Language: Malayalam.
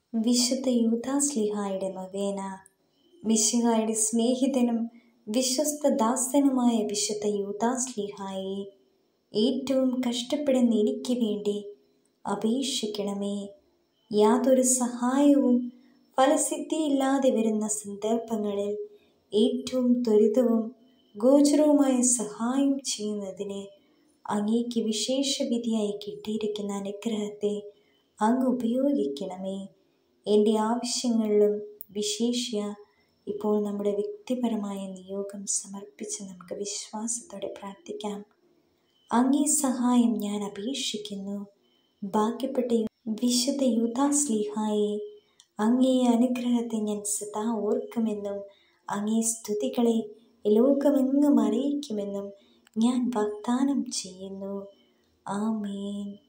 വിശുദ്ധ യൂദാസ്ലിഹായുടെ നൊവേന മിശിഹായുടെ സ്നേഹിതനും വിശ്വസ്ത ദാസനുമായ വിശുദ്ധ യൂദാസ്ലിഹായെ ഏറ്റവും കഷ്ടപ്പെടുന്ന എനിക്ക് വേണ്ടി അപേക്ഷിക്കണമേ യാതൊരു സഹായവും ഫലസിദ്ധിയില്ലാതെ വരുന്ന സന്ദർഭങ്ങളിൽ ഏറ്റവും ത്വരിതവും ഗോചരവുമായ സഹായം ചെയ്യുന്നതിന് അങ്ങേക്ക് വിശേഷ വിധിയായി കിട്ടിയിരിക്കുന്ന അനുഗ്രഹത്തെ അങ്ങ് ഉപയോഗിക്കണമേ എൻ്റെ ആവശ്യങ്ങളിലും വിശേഷ്യ ഇപ്പോൾ നമ്മുടെ വ്യക്തിപരമായ നിയോഗം സമർപ്പിച്ച് നമുക്ക് വിശ്വാസത്തോടെ പ്രാർത്ഥിക്കാം അങ്ങേ സഹായം ഞാൻ അപേക്ഷിക്കുന്നു ഭാഗ്യപ്പെട്ട വിശുദ്ധ യൂതാസ്ലിഹായെ അങ്ങേ അനുഗ്രഹത്തെ ഞാൻ സദാ ഓർക്കുമെന്നും അങ്ങേ സ്തുതികളെ ലോകമെങ്ങും അറിയിക്കുമെന്നും ഞാൻ വാഗ്ദാനം ചെയ്യുന്നു ആമേൻ